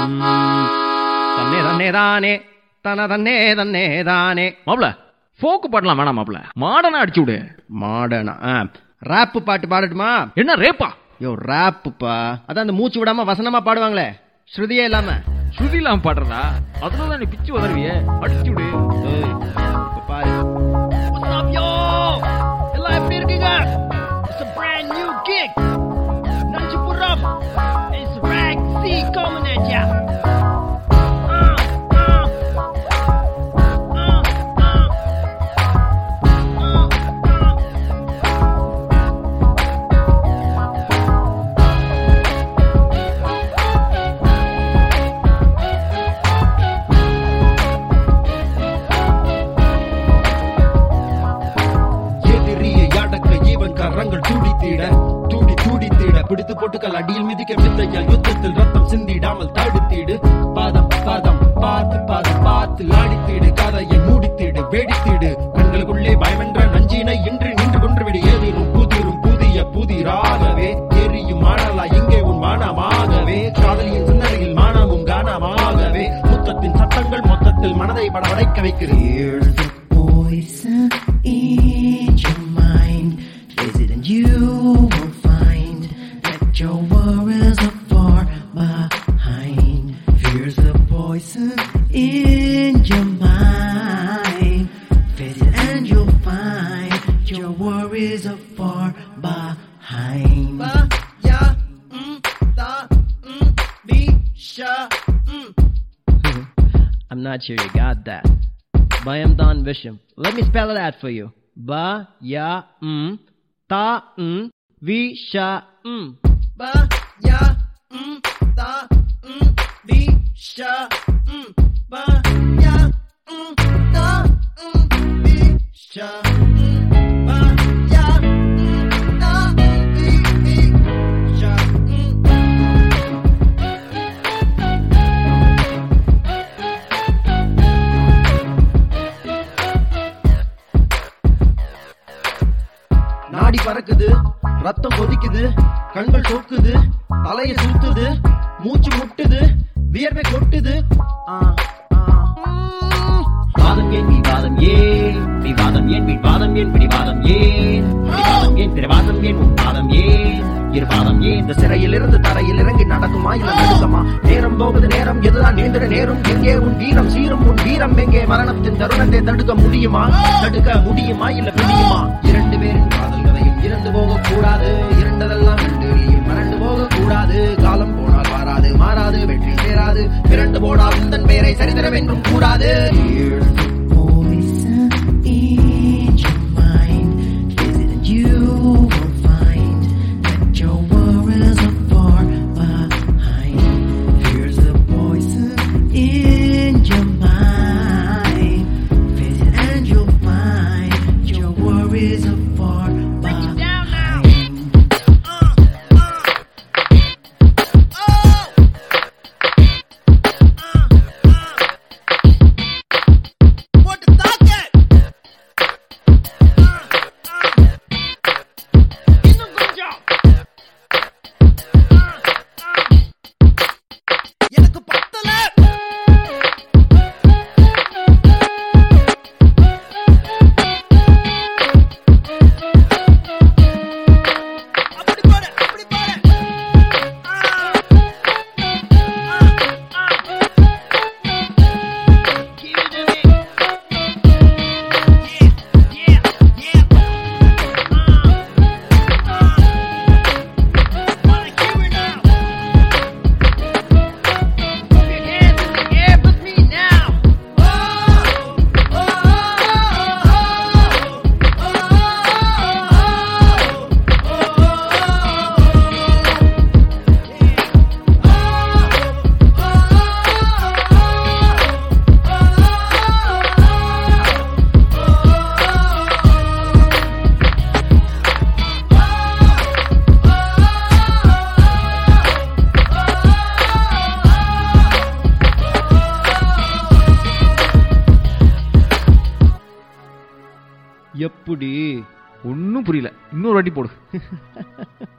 தன்னே தன்னே தானே தன தன்னே தன்னே தானே மாப்ள ஃபோக்கு பாடலாம் வேணாம் மாப்ள மாடனா அடிச்சு விடு மாடனா ராப்பு பாட்டு பாடட்டுமா என்ன ரேப்பா யோ ராப்புப்பா அதான் அந்த மூச்சு விடாம வசனமா பாடுவாங்களே ஸ்ருதியே இல்லாம ஸ்ருதி இல்லாம பாடுறதா அதுல தான் நீ பிச்சு உதறிய அடிச்சு விடு ஏய், இப்ப பாரு What's up, yo? எல்லாம் எப்படி இருக்கீங்க It's a brand new gig நஞ்சிபுரம் It's Rag C coming at ya Uh, uh. Uh, uh. Uh, uh. எதிரியை அடக்க இவன் கரங்கள் துடித்திட துடி துடித்திட பிடித்து போட்டுக்கள் அடியில் மிதிக்க வித்தையால் யுத்தத்தில் ரத்தம் சிந்திடாமல் தடுத்திடு பாதம் பாதம் பார்த்து பாதம் பார்த்து லாடித்திடு கதையை மூடித்திடு வெடித்திடு கண்களுக்குள்ளே பயமென்ற நஞ்சினை இன்று நின்று கொன்றுவிடு ஏதிரும் புதிரும் புதிய புதிராகவே எரியும் மானலா இங்கே உன் மானமாகவே காதலியின் சிந்தனையில் மானமும் கானமாகவே முத்தத்தின் சத்தங்கள் மொத்தத்தில் மனதை படவடைக்க வைக்கிறேன் Here's the poison in your mind. Visit and you will find that your worries are far behind. Here's the poison in your mind. Visit and you'll find your worries are far behind. I'm not sure you got that. Bayam Dan Visham. Let me spell it out for you. Ba ya mm ta mm vi sha mm. Ba ya mm ta mm vi sha mm. Ba ya mm ta mm vi sha mm. Ba ya mm ta vi vi sha mm. நாடி பறக்குது ரத்தம் கொதிக்குது கண்கள் சொக்குது தலைய சுத்துது மூச்சு முட்டுது வியர்வை கொட்டுது ஆ, ஆ. வாதம் ஏன் விவாதம் ஏன் விவாதம் ஏன் விவாதம் ஏன் பிடிவாதம் ஏன் பிடிவாதம் ஏன் பிறவாதம் ஏன் உன்வாதம் ஏன் இருவாதம் ஏன் இந்த சிறையில் இருந்து தரையில் இறங்கி நடக்குமா இல்ல நடுக்கமா நேரம் போகுது நேரம் எதுதான் நேந்திர நேரம் எங்கே உன் வீரம் சீரும் உன் வீரம் எங்கே மரணத்தின் தருணத்தை தடுக்க முடியுமா தடுக்க முடியுமா இல்ல பிடிக்குமா இரண்டு பேரின் காதல் கதையும் இறந்து போக கூடாது இரண்டதெல்லாம் ரெண்டு நீயும் மறந்து போக கூடாது காலம் போனால் மாறாது மாறாது வெற்றி சேராது இரண்டு போனால் உந்தன் பெயரை சரிதரம் என்றும் கூடாது Poison in your mind. Visit and you will find that your worries are far behind. Here's the poison in your mind. Visit and you'll find your worries are far behind. எப்படி ஒன்னும் புரியல இன்னொரு வாட்டி போடு